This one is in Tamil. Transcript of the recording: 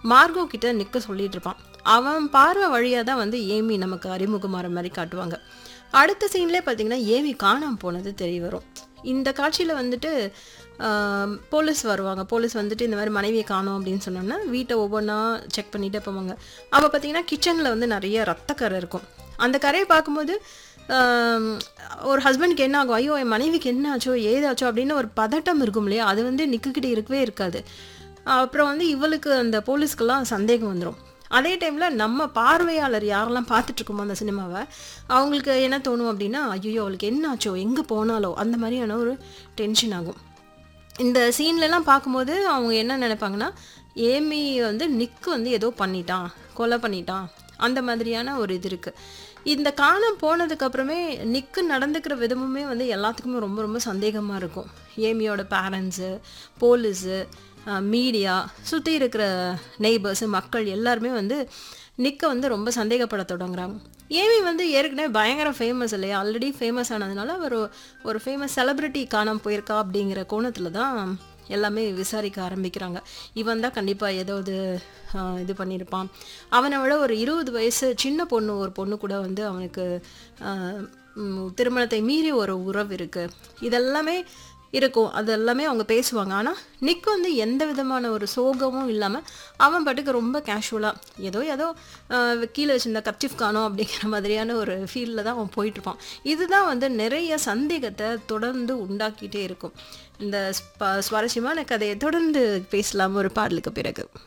மார்கோ கிட்ட நிக்க சொல்லிட்டு இருப்பான் அவன் பார்வை வழியாக தான் வந்து ஏமி நமக்கு அறிமுகமாகிற மாதிரி காட்டுவாங்க அடுத்த சீன்லேயே பார்த்தீங்கன்னா ஏமி காணாம போனது தெரிய வரும் இந்த காட்சியில் வந்துட்டு ஆம், போலீஸ் வருவாங்க போலீஸ் வந்துட்டு இந்த மாதிரி மனைவியை காணோம் அப்படின்னு சொன்னோன்னா வீட்டை ஒவ்வொன்றா செக் பண்ணிட்டே போவாங்க அப்போ பார்த்தீங்கன்னா கிச்சனில் வந்து நிறைய ரத்தக்கரை இருக்கும் அந்த கரையை பார்க்கும்போது ஆம், ஒரு ஹஸ்பண்டுக்கு என்ன ஆகும் ஐயோ என் மனைவிக்கு என்ன ஆச்சோ ஏதாச்சோ அப்படின்னு ஒரு பதட்டம் இருக்கும் இல்லையா அது வந்து நிற்குக்கிட்டே இருக்கவே இருக்காது அப்புறம் வந்து இவளுக்கு அந்த போலீஸ்க்கெல்லாம் சந்தேகம் வந்துடும் அதே டைமில் நம்ம பார்வையாளர் யாரெல்லாம் பார்த்துட்டு இருக்கோமோ அந்த சினிமாவை அவங்களுக்கு என்ன தோணும் அப்படின்னா ஐயோ அவளுக்கு என்ன ஆச்சோ எங்கே போனாலோ அந்த மாதிரியான ஒரு டென்ஷன் ஆகும் இந்த சீன்லலாம் பார்க்கும்போது அவங்க என்ன நினைப்பாங்கன்னா ஏமி வந்து நிக்கு வந்து ஏதோ பண்ணிட்டான் கொலை பண்ணிட்டான் அந்த மாதிரியான ஒரு இது இருக்குது இந்த காணம் போனதுக்கு அப்புறமே நிக்கு நடந்துக்கிற விதமுமே வந்து எல்லாத்துக்குமே ரொம்ப ரொம்ப சந்தேகமாக இருக்கும் ஏமியோட பேரண்ட்ஸு போலீஸு மீடியா சுற்றி இருக்கிற நெய்பர்ஸு மக்கள் எல்லாருமே வந்து நிக்க வந்து ரொம்ப சந்தேகப்பட தொடங்குறாங்க ஏமி வந்து ஏற்கனவே பயங்கர ஃபேமஸ் இல்லையா ஆல்ரெடி ஃபேமஸ் ஆனதுனால அவர் ஒரு ஃபேமஸ் செலிப்ரிட்டி காணாம போயிருக்கா அப்படிங்கிற கோணத்தில் தான் எல்லாமே விசாரிக்க ஆரம்பிக்கிறாங்க இவன் தான் கண்டிப்பாக ஏதாவது ஆஹ், இது பண்ணியிருப்பான் அவனை விட ஒரு இருபது வயசு சின்ன பொண்ணு ஒரு பொண்ணு கூட வந்து அவனுக்கு ஆஹ், ம், திருமணத்தை மீறி ஒரு உறவு இருக்குது இதெல்லாமே இருக்கும் அது எல்லாமே அவங்க பேசுவாங்க ஆனால் நிக் வந்து எந்த விதமான ஒரு சோகமும் இல்லாமல் அவன் பாட்டுக்கு ரொம்ப கேஷுவலாக ஏதோ ஏதோ ஆஹ், கீழே வச்சிருந்த கர்ச்சிஃப் காணோம் அப்படிங்கிற மாதிரியான ஒரு ஃபீலில் தான் அவன் போயிட்டுருப்பான் இதுதான் வந்து நிறைய சந்தேகத்தை தொடர்ந்து உண்டாக்கிட்டே இருக்கும் இந்த ஸ்ப- சுவாரஸ்யமான கதையை தொடர்ந்து பேசலாம் ஒரு பாடலுக்கு பிறகு